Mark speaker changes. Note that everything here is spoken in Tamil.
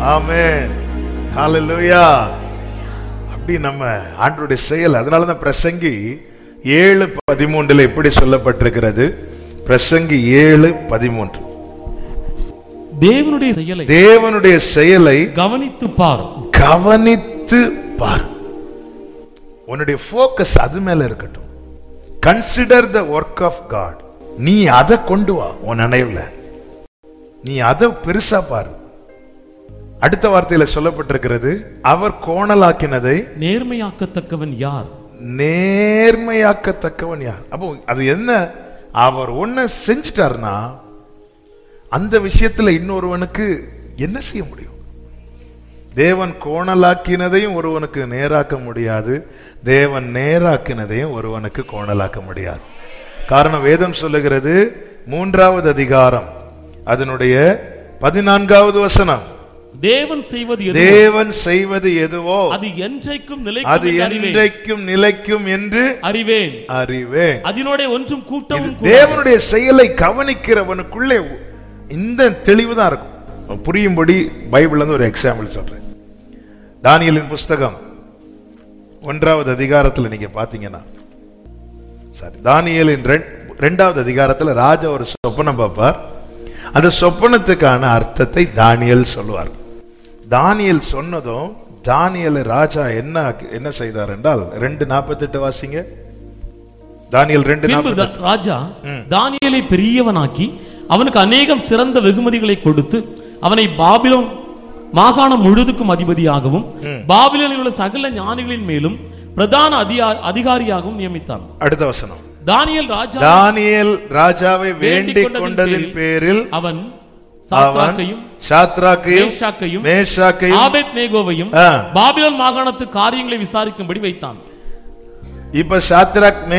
Speaker 1: ஆமென் ஹalleluya அப்படி நம்ம ஆண்டவருடைய செயல் அதனால தான் பிரசங்கி ஏழு பதிமூன்றுல எப்படி சொல்லப்பட்டிருக்கிறது பிரசங்கி ஏழு பதிமூன்று
Speaker 2: தேவனுடைய செயலை
Speaker 1: தேவனுடைய செயலை
Speaker 2: கவனித்து பார்
Speaker 1: கவனித்து பார் உன்னுடைய ஃபோக்கஸ் அது மேல இருக்கட்டும் consider the work of God நீ அதை கொண்டு வா உன் நினைவுல நீ அதை பெருசா பாரு அடுத்த வார்த்தையில சொல்லப்பட்டிருக்கிறது அவர் கோணலாக்கினதை
Speaker 2: நேர்மையாக்கத்தக்கவன் யார்
Speaker 1: நேர்மையாக்கத்தக்கவன் யார் அப்போ அது என்ன அவர் ஒன்ன செஞ்சிட்டாருன்னா அந்த விஷயத்துல இன்னொருவனுக்கு என்ன செய்ய முடியும் தேவன் கோணலாக்கினதையும் ஒருவனுக்கு நேராக்க முடியாது தேவன் நேராக்கினதையும் ஒருவனுக்கு கோணலாக்க முடியாது காரணம் வேதம் சொல்லுகிறது மூன்றாவது அதிகாரம் அதனுடைய பதினான்காவது வசனம்
Speaker 2: தேவன் செய்வது எது
Speaker 1: தேவன் செய்வது எதுவோ
Speaker 2: அது என்றைக்கும்
Speaker 1: அது
Speaker 2: நிலைக்கும் என்று அறிவேன்.
Speaker 1: என்றைக்கும் நிலைக்கும் என்று
Speaker 2: அறிவேன்
Speaker 1: அறிவேன்
Speaker 2: அதனோட ஒன்றும்
Speaker 1: இது
Speaker 2: கூட்டமும் கூடாது.
Speaker 1: தேவனுடைய செயலை கவனிக்கிறவனுக்குள்ளே இந்த தெளிவு தான் இருக்கும் புரியும்படி பைபிள்ல இருந்து ஒரு எக்ஸாம்பிள் சொல்றேன் தானியலின் புஸ்தகம் ஒன்றாவது அதிகாரத்துல நீங்க பாத்தீங்கன்னா சாரி தானியலின் ரெண்- ரெண்டாவது அதிகாரத்துல ராஜா ஒரு சொப்பனம் பார்ப்பார் அந்த சொப்பனத்துக்கான அர்த்தத்தை தானியல் சொல்லுவார் தானியல் சொன்னதும் தானியல் ராஜா என்ன என்ன செய்தார் என்றால் ரெண்டு நாற்பத்தெட்டு வாசிங்க தானியல் ரெண்டு
Speaker 2: பின்பு
Speaker 1: நாற்பத்தி
Speaker 2: த- ராஜா தானியேலை பெரியவனாக்கி அவனுக்கு அநேகம் சிறந்த வெகுமதிகளை கொடுத்து அவனை பாபிலோன் மாகாணம் முழுதுக்கும் அதிபதியாகவும் பாபிலோனில் உள்ள சகல ஞானிகளின் மேலும் பிரதான அதிகா- அதிகாரியாகவும் நியமித்தான்
Speaker 1: அடுத்த வசனம்
Speaker 2: தானியேல் ராஜா
Speaker 1: தானியேல் ராஜாவை வேண்டிக்
Speaker 2: வேண்டிக்
Speaker 1: கொண்டதின்
Speaker 2: கொண்டதின்
Speaker 1: பேரில்
Speaker 2: அவன்
Speaker 1: அவன்
Speaker 2: சாத்ராக்கையும்
Speaker 1: சாத்ராக்கையும்
Speaker 2: மேஷாக்கையும்
Speaker 1: மேஷாக்கையும்
Speaker 2: ஆபேத் நேகோவையும்
Speaker 1: ஆ.
Speaker 2: பாபிலோன் மாகாணத்து காரியங்களை விசாரிக்கும்படி வைத்தான்
Speaker 1: இப்ப சாத்ராக்